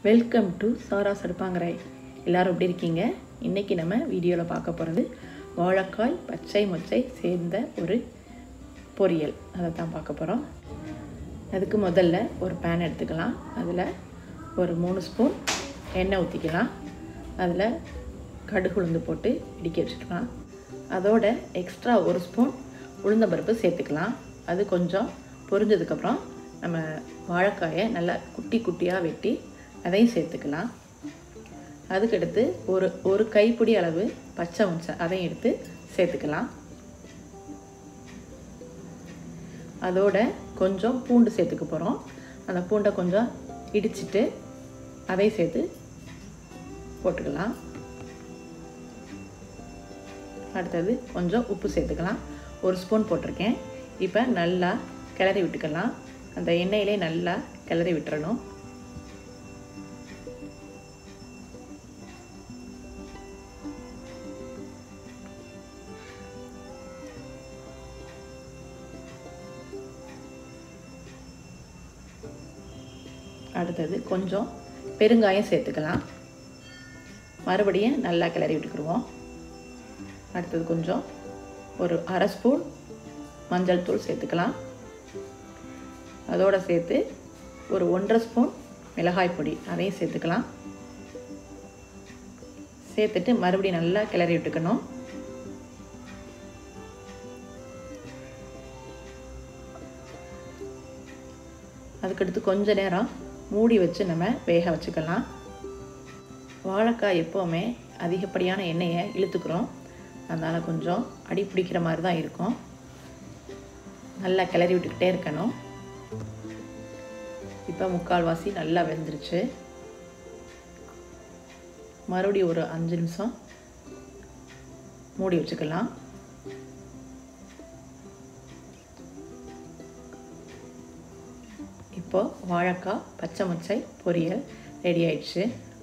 welcome to சாரா சடுப்பாங்கரை எல்லாரும் எப்படி இருக்கீங்க இன்றைக்கி நம்ம வீடியோவில் பார்க்க போகிறது வாழைக்காய் பச்சை மொச்சை சேர்ந்த ஒரு பொரியல் அதை தான் பார்க்க போகிறோம் அதுக்கு முதல்ல ஒரு பேன் எடுத்துக்கலாம் அதில் ஒரு மூணு ஸ்பூன் எண்ணெய் ஊற்றிக்கலாம் அதில் கடுகு உளுந்து போட்டு இடிக்க வச்சுக்கலாம் அதோட எக்ஸ்ட்ரா ஒரு ஸ்பூன் உளுந்தம்பருப்பு சேர்த்துக்கலாம் அது கொஞ்சம் பொரிஞ்சதுக்கப்புறம் நம்ம வாழைக்காயை நல்லா குட்டி குட்டியாக வெட்டி அதையும் சேர்த்துக்கலாம் அதுக்கடுத்து ஒரு ஒரு கைப்பிடி அளவு பச்சை மொச்சை அதையும் எடுத்து சேர்த்துக்கலாம் அதோட கொஞ்சம் பூண்டு சேர்த்துக்க போகிறோம் அந்த பூண்டை கொஞ்சம் இடிச்சிட்டு அதையும் சேர்த்து போட்டுக்கலாம் அடுத்தது கொஞ்சம் உப்பு சேர்த்துக்கலாம் ஒரு ஸ்பூன் போட்டிருக்கேன் இப்போ நல்லா கிளறி விட்டுக்கலாம் அந்த எண்ணெயிலே நல்லா கிளறி விட்டுறணும் அடுத்தது கொஞ்சம் பெருங்காயம் சேர்த்துக்கலாம் மறுபடியும் நல்லா கிளறி விட்டுக்குருவோம் அடுத்தது கொஞ்சம் ஒரு அரை ஸ்பூன் மஞ்சள் தூள் சேர்த்துக்கலாம் அதோடு சேர்த்து ஒரு ஒன்றரை ஸ்பூன் மிளகாய் பொடி அதையும் சேர்த்துக்கலாம் சேர்த்துட்டு மறுபடியும் நல்லா கிளறி விட்டுக்கணும் அதுக்கடுத்து கொஞ்ச நேரம் மூடி வச்சு நம்ம வேக வச்சுக்கலாம் வாழைக்காய் எப்போவுமே அதிகப்படியான எண்ணெயை இழுத்துக்கிறோம் அதனால் கொஞ்சம் அடி பிடிக்கிற மாதிரி தான் இருக்கும் நல்லா கிளறி விட்டுக்கிட்டே இருக்கணும் இப்போ முக்கால்வாசி நல்லா வெந்துருச்சு மறுபடியும் ஒரு அஞ்சு நிமிஷம் மூடி வச்சுக்கலாம் இப்போது வாழைக்காய் பச்சை மொச்சை பொரியல் ரெடி ஆயிடுச்சு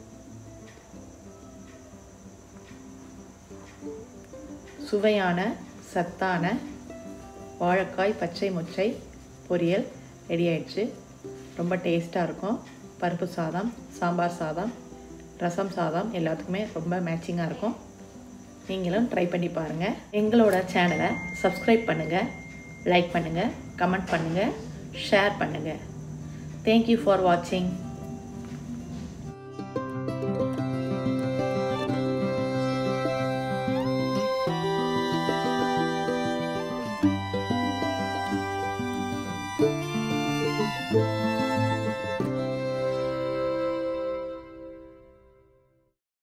சுவையான சத்தான வாழைக்காய் பச்சை மொச்சை பொரியல் ரெடி ஆயிடுச்சு ரொம்ப டேஸ்ட்டாக இருக்கும் பருப்பு சாதம் சாம்பார் சாதம் ரசம் சாதம் எல்லாத்துக்குமே ரொம்ப மேட்சிங்காக இருக்கும் நீங்களும் ட்ரை பண்ணி பாருங்கள் எங்களோட சேனலை சப்ஸ்கிரைப் பண்ணுங்கள் லைக் பண்ணுங்கள் கமெண்ட் பண்ணுங்கள் ஷேர் பண்ணுங்கள் தேங்க்யூ ஃபார் வாட்சிங்